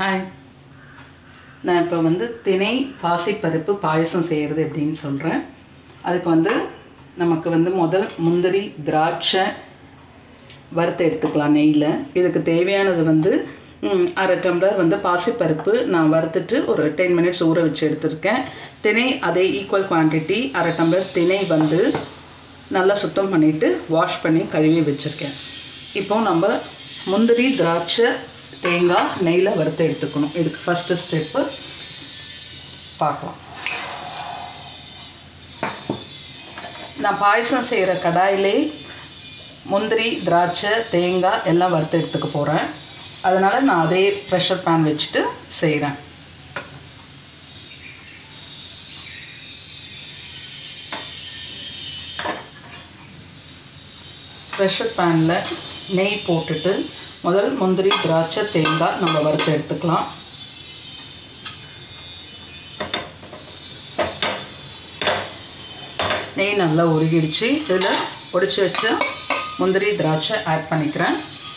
hi நான் இப்போ வந்து திணை பாசிப்பருப்பு பாயசம் செய்கிறது எப்படின்னு சொல்கிறேன் அதுக்கு வந்து நமக்கு வந்து முதல் முந்திரி திராட்சை வறுத்து எடுத்துக்கலாம் நெய்யில் இதுக்கு தேவையானது வந்து ம், அரை டம்ளர் வந்து பாசிப்பருப்பு நான் வறுத்துட்டு ஒரு டென் மினிட்ஸ் ஊற வச்சு எடுத்திருக்கேன் திணை அதே ஈக்குவல் குவான்டிட்டி அரை டம்ளர் திணை வந்து நல்லா சுத்தம் பண்ணிவிட்டு வாஷ் பண்ணி கழுவி வச்சுருக்கேன் இப்போ நம்ம முந்திரி திராட்சை தேங்காய் நெய்யில் வறுத்து எடுத்துக்கணும் இதுக்கு ஃபஸ்ட்டு ஸ்டெப்பு பார்க்கலாம் நான் பாயசம் செய்கிற கடாயிலே முந்திரி திராட்சை தேங்காய் எல்லாம் வறுத்து எடுத்துக்க போகிறேன் அதனால் நான் அதே ப்ரெஷர் பேன் வச்சுட்டு செய்கிறேன் ப்ரெஷர் பேனில் நெய் போட்டுட்டு முதல் முந்திரி திராட்சை தேங்காய் நம்ம வறுத்து எடுத்துக்கலாம் நெய் நல்லா உருகிடுச்சு இதில் பொடிச்சு வச்ச முந்திரி திராட்சை ஆட் பண்ணிக்கிறேன்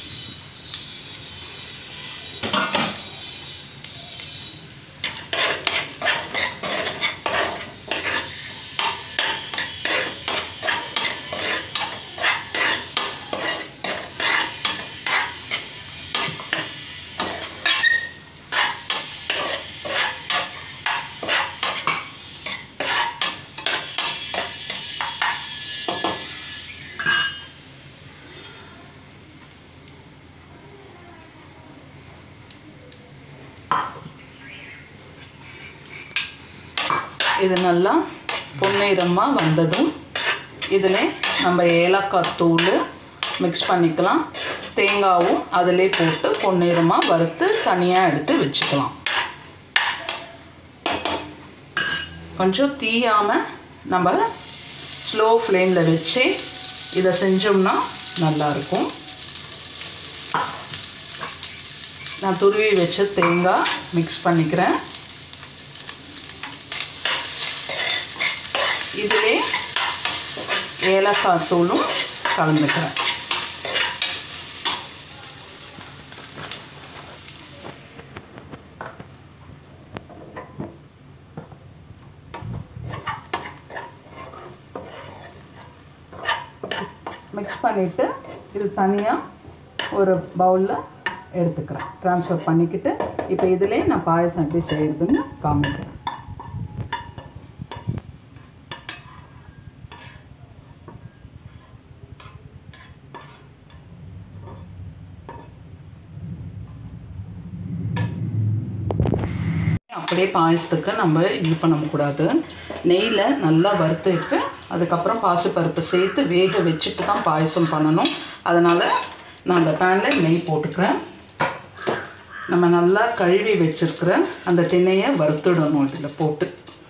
இது நல்லா பொன்னிறமாக வந்ததும் இதில் நம்ம ஏலக்காய் தூள் மிக்ஸ் பண்ணிக்கலாம் தேங்காவும் அதிலே போட்டு பொன்னிறமாக வறுத்து தனியாக எடுத்து வச்சுக்கலாம் கொஞ்சம் தீயாமல் நம்ம ஸ்லோ ஃப்ளேமில் வச்சு இதை செஞ்சோம்னா நல்லாயிருக்கும் நான் துருவி வச்ச தேங்காய் மிக்ஸ் பண்ணிக்கிறேன் இதிலே ஏலக்காய் தூளும் கலந்துக்கிறேன் மிக்ஸ் பண்ணிவிட்டு இது தனியாக ஒரு பவுலில் எடுத்துக்கிறேன் ட்ரான்ஸ்ஃபர் பண்ணிக்கிட்டு இப்போ இதிலே நான் பாயசம் எப்படி செய்கிறதுன்னு காமிக்கிறேன் அப்படியே பாயசத்துக்கு நம்ம இது பண்ணக்கூடாது நெய்யில் நல்லா வறுத்துட்டு அதுக்கப்புறம் பாசிப்பருப்பு சேர்த்து வேக வச்சுட்டு தான் பாயசம் பண்ணணும் அதனால் நான் அந்த பேனில் நெய் போட்டுக்கிறேன் நம்ம நல்லா கழுவி வச்சுருக்கிற அந்த திணையை வறுத்துடணும் இதில் போட்டு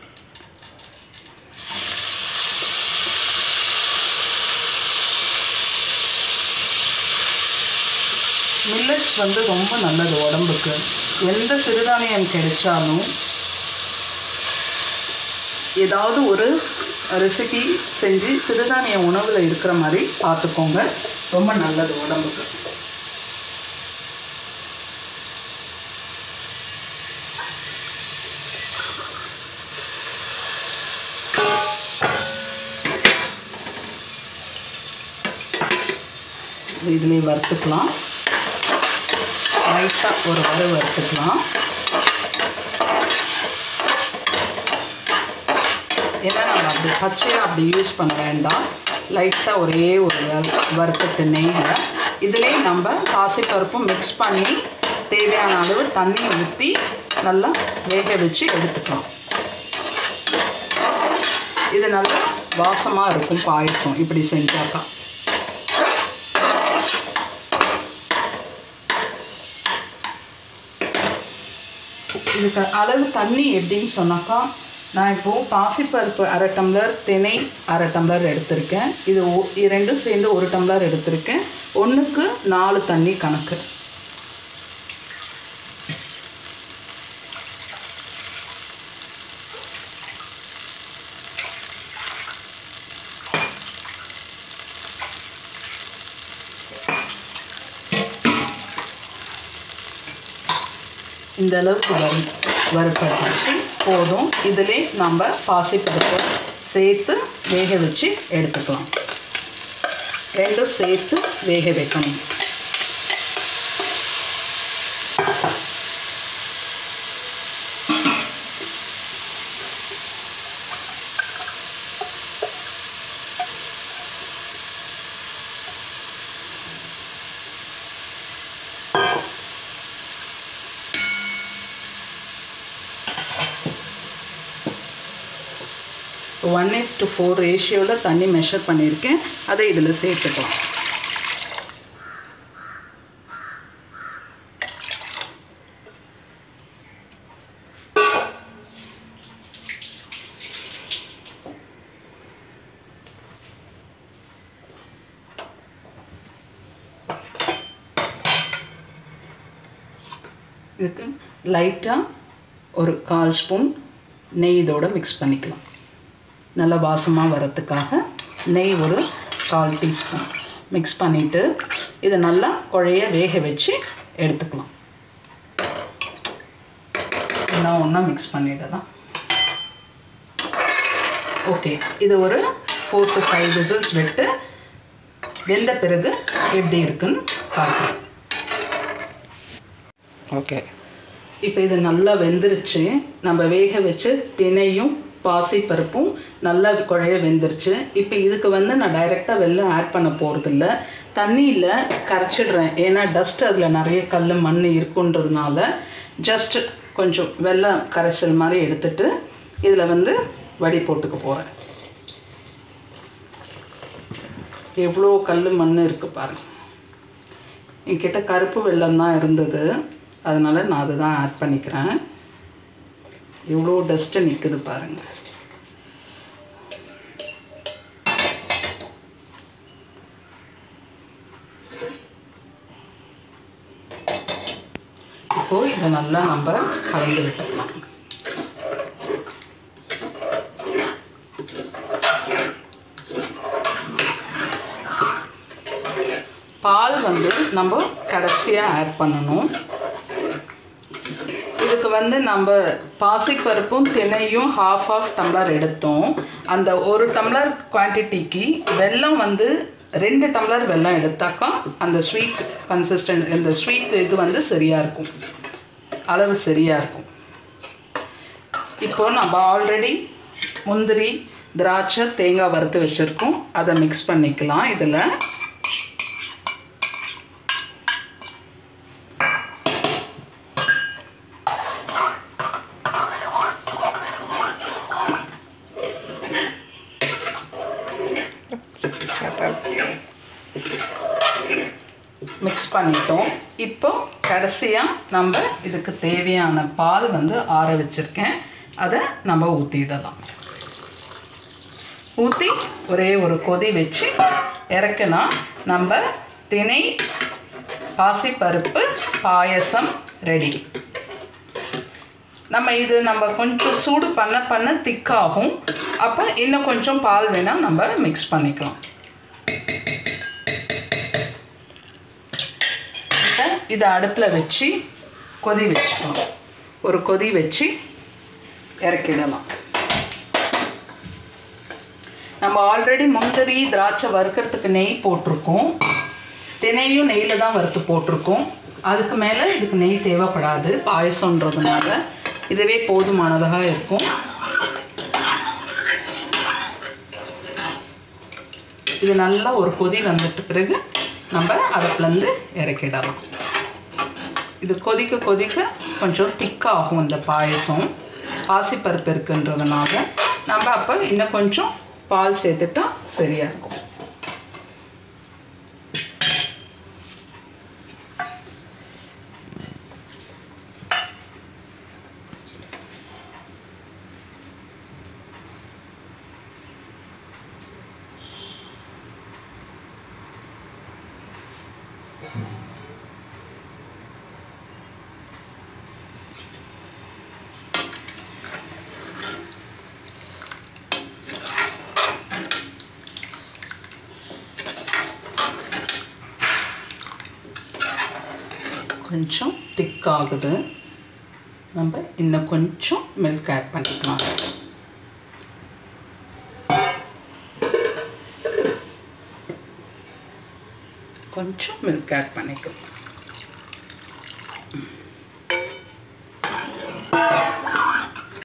மில்லட்ஸ் வந்து ரொம்ப நல்லது உடம்புக்கு எந்த சிறுதானியம் கிடைச்சாலும் ஏதாவது ஒரு ரெசிபி செஞ்சு சிறுதானிய உணவில் இருக்கிற மாதிரி பார்த்துக்கோங்க ரொம்ப நல்லது உடம்புக்கு இதுலேயே வறுத்துக்கலாம் லைட்டாக ஒரு வறு வறுத்துக்கலாம் ஏன்னா நம்ம அப்படி பச்சையாக அப்படி யூஸ் பண்ண வேண்டாம் லைட்டாக ஒரே ஒரு வறு வறுத்துட்டு நெய்யில் இதிலே நம்ம பாசிப்பருப்பும் மிக்ஸ் பண்ணி தேவையான அளவு தண்ணி ஊற்றி நல்லா வேக வச்சு எடுத்துக்கலாம் இது நல்லா வாசமாக இருக்கும் பாயசம் இப்படி செஞ்சாக்கா இதுக்கு அளவு தண்ணி எப்படின்னு சொன்னாக்கா நான் இப்போது பாசிப்பருப்பு அரை டம்ளர் திணை அரை டம்ளர் எடுத்திருக்கேன் இது ஒ- இது ரெண்டும் சேர்ந்து ஒரு டம்ளர் எடுத்திருக்கேன் ஒன்றுக்கு நாலு தண்ணி கணக்கு இந்த அளவுக்கு வறு வறுப்பட்டுச்சு போதும் இதிலே நம்ம பாசிப்பருப்பை சேர்த்து வேக வச்சு எடுத்துக்கலாம் ரெண்டும் சேர்த்து வேக வைக்கணும் ஒன் இஸ் டு ஃபோர் ரேஷியோவில் தண்ணி மெஷர் பண்ணியிருக்கேன் அதை இதில் சேர்த்துக்கலாம் இதுக்கு லைட்டாக ஒரு கால் ஸ்பூன் நெய் இதோட மிக்ஸ் பண்ணிக்கலாம் நல்லா வாசமாக வரத்துக்காக நெய் ஒரு கால் டீஸ்பூன் மிக்ஸ் பண்ணிவிட்டு இதை நல்லா குழைய வேக வச்சு எடுத்துக்கலாம் எல்லாம் ஒன்றா மிக்ஸ் பண்ணிடலாம் ஓகே இது ஒரு ஃபோர் டு ஃபைவ் விசில்ஸ் விட்டு வெந்த பிறகு எப்படி இருக்குன்னு பார்க்கலாம் ஓகே இப்போ இது நல்லா வெந்துருச்சு நம்ம வேக வச்சு தினையும் பாசி பருப்பும் நல்லா குழைய வெந்துருச்சு இப்போ இதுக்கு வந்து நான் டைரெக்டாக வெல்லம் ஆட் பண்ண போகிறதில்ல தண்ணியில் கரைச்சிடுறேன் ஏன்னா டஸ்ட் அதில் நிறைய கல் மண் இருக்குன்றதுனால ஜஸ்ட் கொஞ்சம் வெல்லம் கரைசல் மாதிரி எடுத்துட்டு இதில் வந்து வடி போட்டுக்க போகிறேன் எவ்வளோ கல் மண் இருக்குது பாருங்க என்கிட்ட கருப்பு வெல்லம் தான் இருந்தது அதனால் நான் அதை தான் ஆட் பண்ணிக்கிறேன் எவ்வளோ டஸ்ட்டு நிற்குது பாருங்கள் இப்போது இதை நல்லா நம்ம கலந்து விட்டுக்கலாம் பால் வந்து நம்ம கடைசியாக ஆட் பண்ணணும் இதுக்கு வந்து நம்ம பாசிப்பருப்பும் தினையும் ஹாஃப் ஆஃப் டம்ளர் எடுத்தோம் அந்த ஒரு டம்ளர் குவான்டிட்டிக்கு வெல்லம் வந்து ரெண்டு டம்ளர் வெல்லம் எடுத்தாக்கா அந்த ஸ்வீட் கன்சிஸ்டன்ட் இந்த ஸ்வீட் இது வந்து சரியாக இருக்கும் அளவு சரியாக இருக்கும் இப்போ நம்ம ஆல்ரெடி முந்திரி திராட்சை தேங்காய் வறுத்து வச்சுருக்கோம் அதை மிக்ஸ் பண்ணிக்கலாம் இதில் மிக்ஸ் பண்ணிட்டோம் இப்போ கடைசியாக நம்ம இதுக்கு தேவையான பால் வந்து ஆற வச்சுருக்கேன் அதை நம்ம ஊற்றிடலாம் ஊற்றி ஒரே ஒரு கொதி வச்சு இறக்குனா நம்ம தினை பாசிப்பருப்பு பாயசம் ரெடி நம்ம இது நம்ம கொஞ்சம் சூடு பண்ண பண்ண திக்காகும் அப்போ இன்னும் கொஞ்சம் பால் வேணால் நம்ம மிக்ஸ் பண்ணிக்கலாம் இதை இதை அடுப்பில் வச்சு கொதி வச்சுக்கணும் ஒரு கொதி வச்சு இறக்கிடலாம் நம்ம ஆல்ரெடி முந்திரி திராட்சை வறுக்கிறதுக்கு நெய் போட்டிருக்கோம் தினையும் நெய்யில் தான் வறுத்து போட்டிருக்கோம் அதுக்கு மேலே இதுக்கு நெய் தேவைப்படாது பாயசன்றதுனால இதுவே போதுமானதாக இருக்கும் இது நல்லா ஒரு கொதி வந்துட்ட பிறகு நம்ம அடுப்புலேருந்து இறக்கிடலாம் இது கொதிக்க கொதிக்க கொஞ்சம் திக்காகும் இந்த பாயசம் பாசிப்பருப்பு இருக்குன்றதுனால நம்ம அப்போ இன்னும் கொஞ்சம் பால் சேர்த்துட்டா சரியாக இருக்கும் கொஞ்சம் திக்காகுது நம்ம இன்னும் கொஞ்சம் மில்க் ஆட் பண்ணிக்கலாம் கொஞ்சம் மில்க் ஆட் பண்ணிக்கலாம்